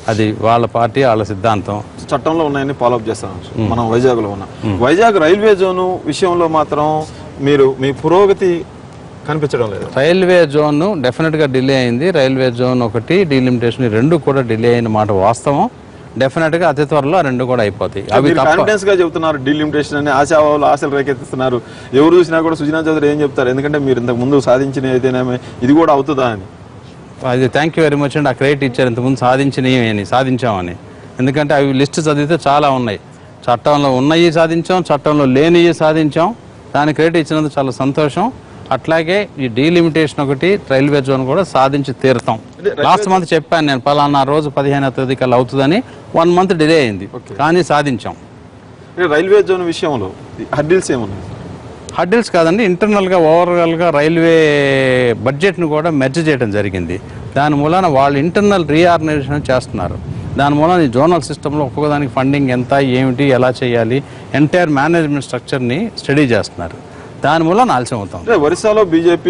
అది వాళ్ళ పార్టీ వాళ్ళ సిద్ధాంతం చట్టంలో ఉన్నాయని ఫాలోఅప్ చేస్తాం మనం వైజాగ్ లో ఉన్నాం వైజాగ్ రైల్వే జోన్ విషయంలో మాత్రం మీరు మీ పురోగతి కనిపించడం లేదు రైల్వే జోన్ డెఫినెట్గా డిలే అయింది రైల్వే జోన్ ఒకటి డీలిమిటేషన్ ఈ రెండు కూడా డిలే అయిన మాట వాస్తవం డెఫినెట్గా అతి త్వరలో ఆ రెండు కూడా అయిపోతాయి అవి మీరు తప్ప కాన్ఫిడెన్స్ గా చెప్తున్నారు డీలిమిటేషన్ అని ఆశావాళ్ళు ఆశలు రేకెత్తిస్తున్నారు ఎవరు చూసినా కూడా సుజనా చౌదరి ఏం చెప్తారు ఎందుకంటే మీరు ఇంతకు ముందు సాధించిన అయితేనేమి ఇది కూడా అవుతుందా అని అది థ్యాంక్ యూ వెరీ మచ్ అండి ఆ క్రెడిట్ ఇచ్చారు ఇంతకుముందు సాధించినవి అని సాధించామని ఎందుకంటే అవి లిస్ట్ చదివితే చాలా ఉన్నాయి చట్టంలో ఉన్నవి సాధించాం చట్టంలో లేనివి సాధించాం దాని క్రెడిట్ ఇచ్చినందుకు చాలా సంతోషం అట్లాగే ఈ డీలిమిటేషన్ ఒకటి రైల్వే జోన్ కూడా సాధించి తీరుతాం లాస్ట్ మంత్ చెప్పాను నేను పలానా రోజు పదిహేనవ తేదీ కల్లా అవుతుందని వన్ మంత్ డిలే అయింది కానీ సాధించాం అంటే రైల్వే జోన్ విషయంలో హర్డిల్స్ ఏమున్నాయి హడ్డిల్స్ కాదండి ఇంటర్నల్గా ఓవరాల్గా రైల్వే బడ్జెట్ను కూడా మెర్జ్ చేయడం జరిగింది దాని మూలాన వాళ్ళు ఇంటర్నల్ రీఆర్గనైజేషన్ చేస్తున్నారు దాని మూలాన ఈ జోనల్ సిస్టంలో ఒక్కొక్కదానికి ఫండింగ్ ఎంత ఏమిటి ఎలా చేయాలి ఎంటైర్ మేనేజ్మెంట్ స్ట్రక్చర్ని స్టడీ చేస్తున్నారు దాని మూలాన ఆలస్యం అవుతాం అంటే ఒరిస్సాలో బీజేపీ